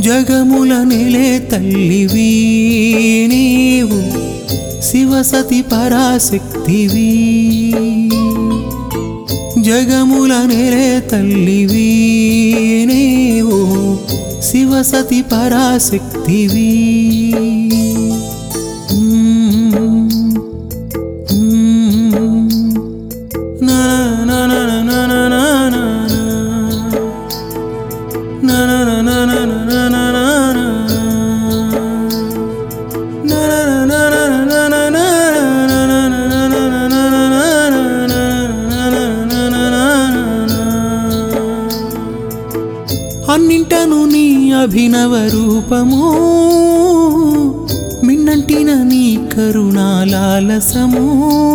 జగముల నెలే తల్లివి నీవు శివసతి పరాశక్తివి జగముల నెలే తల్లివి నీవు శివసతి పరాశక్తివి మ్మ్. మ్మ్. నా నా నా నా నా నా నా నా నా నా నా నా నా నా నా నా నా. నా నా నా నా నా నా నా నా నా నా నా నా నా నా నా నా నా నా నా. అన్నింటను నీ అభినవ రూపము మిన్నంటిన నీ కరుణాలాలసము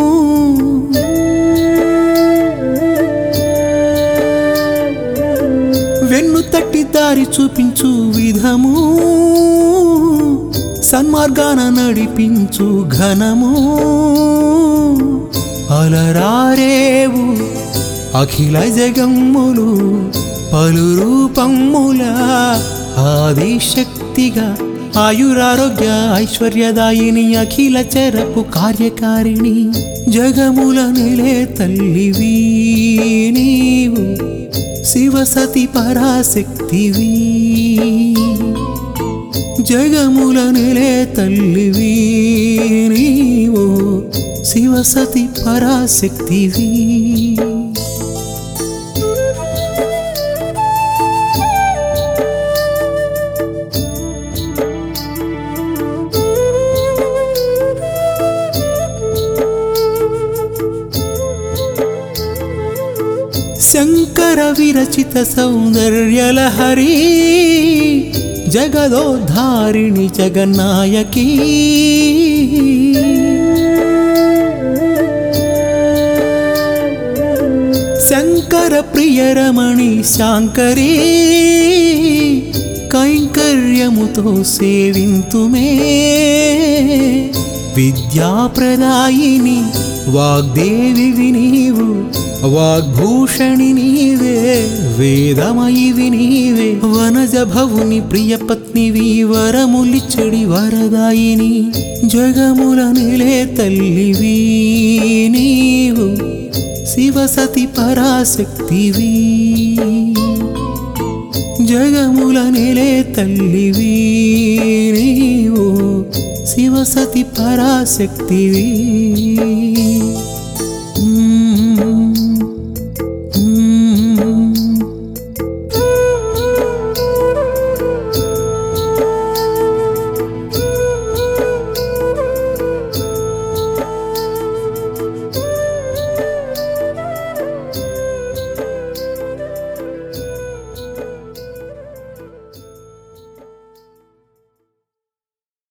వెన్ను తట్టి దారి చూపించు విధము సన్మార్గాన నడిపించు ఘనము అలరారేవు అఖిల జగమ్ములు పలు రూపముల ఆదిశక్తిగా ఆయురారోగ్య ఐశ్వర్యదాయిని అఖిల చెరపు కార్యకారిణి జగముల నెలే తల్లివి నీవు శివసతి పరాశక్తివి జగముల నెలే తల్లివి నీవు శివసతి పరాశక్తివి శంకర విరచిత సౌందర్యలహరి జగదోద్ధారిణి జగన్నాయకి శంకర ప్రియరమణి శాంకరీ కైంకర్యముతో సేవింతుమే విద్యాప్రదాయిని వాగ్దేవి నీవు వాగ్భూషణి నీవే వేదమయివి నీవే వనజ భవుని ప్రియ పత్నివి వరములిచ్చడి వరదాయిని జగముల నిలే తల్లివి నీవు శివసతి పరాశక్తివి జగముల నెలే తల్లివి నీవు శివసతి పరాశక్తివి